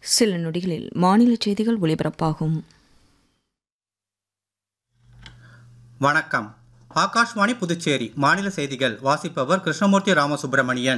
சில நொடிகளில் மாநில செய்திகள் ஒலிபரப்பாகும் வணக்கம் ஆகாஷ்வாணி புதுச்சேரி மாநில செய்திகள் வாசிப்பவர் கிருஷ்ணமூர்த்தி ராமசுப்பிரமணியன்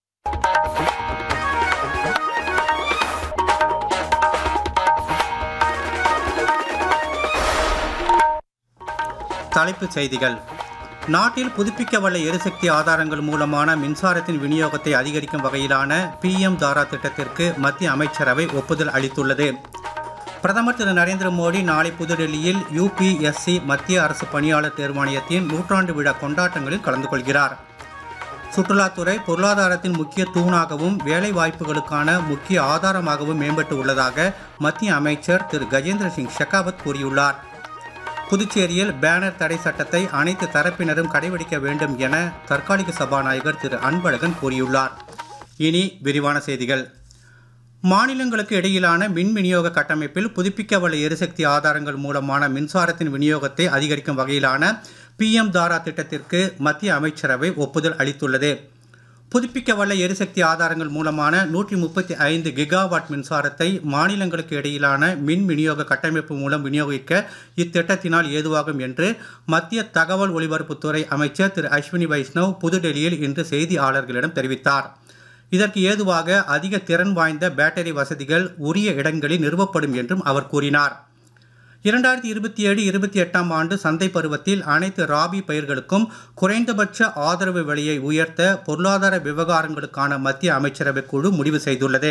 தலைப்புச் செய்திகள் நாட்டில் புதுப்பிக்கவல்ல எரிசக்தி ஆதாரங்கள் மூலமான மின்சாரத்தின் விநியோகத்தை அதிகரிக்கும் வகையிலான பிஎம் தாரா திட்டத்திற்கு மத்திய அமைச்சரவை ஒப்புதல் அளித்துள்ளது பிரதமர் திரு நரேந்திர மோடி நாளை புதுடெல்லியில் யுபிஎஸ்சி மத்திய அரசு பணியாளர் தேர்வாணையத்தின் நூற்றாண்டு விழா கொண்டாட்டங்களில் கலந்து கொள்கிறார் சுற்றுலாத்துறை பொருளாதாரத்தின் முக்கிய தூணாகவும் வேலை வாய்ப்புகளுக்கான முக்கிய ஆதாரமாகவும் மேம்பட்டு உள்ளதாக மத்திய அமைச்சர் திரு கஜேந்திர சிங் ஷெகாவத் கூறியுள்ளார் புதுச்சேரியில் பேனர் தடை சட்டத்தை அனைத்து தரப்பினரும் கடைபிடிக்க வேண்டும் என தற்காலிக சபாநாயகர் திரு அன்பழகன் கூறியுள்ளார் இனி விரிவான செய்திகள் மாநிலங்களுக்கு இடையிலான மின் விநியோக கட்டமைப்பில் புதுப்பிக்கவல்ல எரிசக்தி ஆதாரங்கள் மூலமான மின்சாரத்தின் விநியோகத்தை அதிகரிக்கும் வகையிலான பிஎம் தாரா திட்டத்திற்கு மத்திய அமைச்சரவை ஒப்புதல் அளித்துள்ளது புதுப்பிக்கவல்ல எரிசக்தி ஆதாரங்கள் மூலமான நூற்றி முப்பத்தி ஐந்து கிகாவாட் மின்சாரத்தை மாநிலங்களுக்கு இடையிலான மின் விநியோக கட்டமைப்பு மூலம் விநியோகிக்க இத்திட்டத்தினால் ஏதுவாகும் என்று மத்திய தகவல் ஒலிபரப்புத்துறை அமைச்சர் திரு அஸ்வினி வைஷ்ணவ் புதுடெல்லியில் இன்று செய்தியாளர்களிடம் தெரிவித்தார் இதற்கு ஏதுவாக அதிக திறன் வாய்ந்த பேட்டரி வசதிகள் உரிய இடங்களில் நிறுவப்படும் என்றும் அவர் கூறினார் இரண்டாயிரத்தி இருபத்தி ஏழு இருபத்தி எட்டாம் ஆண்டு சந்தை பருவத்தில் அனைத்து ராபி பயிர்களுக்கும் குறைந்தபட்ச ஆதரவு விலையை உயர்த்த பொருளாதார விவகாரங்களுக்கான மத்திய அமைச்சரவை குழு முடிவு செய்துள்ளது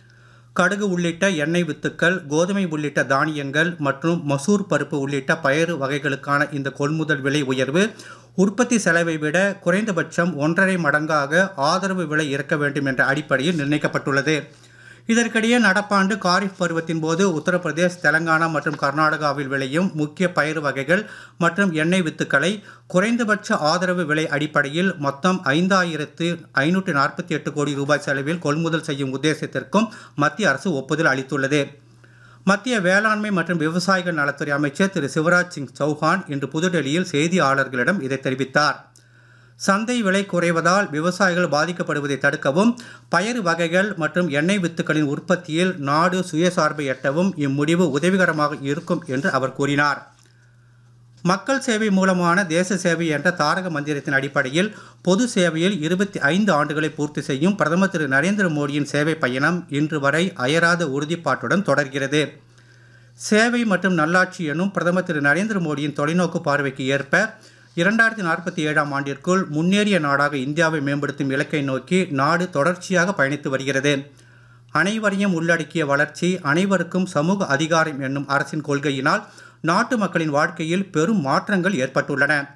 கடுகு உள்ளிட்ட எண்ணெய் வித்துக்கள் கோதுமை உள்ளிட்ட தானியங்கள் மற்றும் மசூர் பருப்பு உள்ளிட்ட பயறு வகைகளுக்கான இந்த கொள்முதல் விலை உயர்வு உற்பத்தி செலவை விட குறைந்தபட்சம் ஒன்றரை மடங்காக ஆதரவு விலை இருக்க வேண்டும் என்ற அடிப்படையில் நிர்ணயிக்கப்பட்டுள்ளது இதற்கிடையே நடப்பாண்டு காரிஃப் பருவத்தின் போது உத்தரப்பிரதேஷ் தெலங்கானா மற்றும் கர்நாடகாவில் விளையும் முக்கிய பயிர் வகைகள் மற்றும் எண்ணெய் வித்துக்களை குறைந்தபட்ச ஆதரவு விலை அடிப்படையில் மொத்தம் ஐந்தாயிரத்து ஐநூற்றி நாற்பத்தி எட்டு கோடி ரூபாய் செலவில் கொள்முதல் செய்யும் உத்தேசத்திற்கும் மத்திய அரசு ஒப்புதல் அளித்துள்ளது மத்திய வேளாண்மை மற்றும் விவசாயிகள் நலத்துறை அமைச்சர் திரு சிவராஜ் சிங் சௌஹான் இன்று புதுடெல்லியில் செய்தியாளர்களிடம் இதை தெரிவித்தார் சந்தை விலை குறைவதால் விவசாயிகள் பாதிக்கப்படுவதை தடுக்கவும் பயறு வகைகள் மற்றும் எண்ணெய் வித்துக்களின் உற்பத்தியில் நாடு சுயசார்பை எட்டவும் இம்முடிவு உதவிகரமாக இருக்கும் என்று அவர் கூறினார் மக்கள் சேவை மூலமான தேச சேவை என்ற தாரக மந்திரத்தின் அடிப்படையில் பொது சேவையில் இருபத்தி ஐந்து ஆண்டுகளை பூர்த்தி செய்யும் பிரதமர் திரு நரேந்திர மோடியின் சேவை பயணம் இன்று வரை அயராத உறுதிப்பாட்டுடன் தொடர்கிறது சேவை மற்றும் நல்லாட்சி எனும் பிரதமர் திரு நரேந்திர மோடியின் தொலைநோக்கு பார்வைக்கு ஏற்ப இரண்டாயிரத்தி நாற்பத்தி ஏழாம் ஆண்டிற்குள் முன்னேறிய நாடாக இந்தியாவை மேம்படுத்தும் இலக்கை நோக்கி நாடு தொடர்ச்சியாக பயணித்து வருகிறது அனைவரையும் உள்ளடக்கிய வளர்ச்சி அனைவருக்கும் சமூக அதிகாரம் என்னும் அரசின் கொள்கையினால் நாட்டு மக்களின் வாழ்க்கையில் பெரும் மாற்றங்கள் ஏற்பட்டுள்ளன